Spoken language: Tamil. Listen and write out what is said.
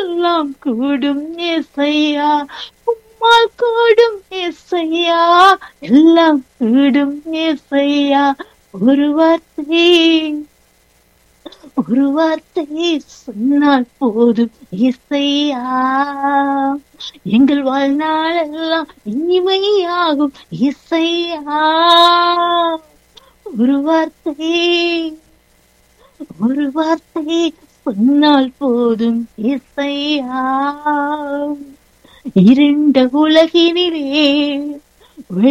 எல்லாம் கூடும் ஏசையா உம்மால் கூடும் ஏசையா எல்லாம் கூடும் ஏசையா ஒரு வார்த்தை ஒரு வார்த்தை சொன்னால் போதும் இசையா எங்கள் வாழ்நாள் எல்லாம் இனிமையாகும் இசையா ஒரு வார்த்தை ஒரு வார்த்தை சொன்னால் போதும் இசையா இருண்ட உலகினிலே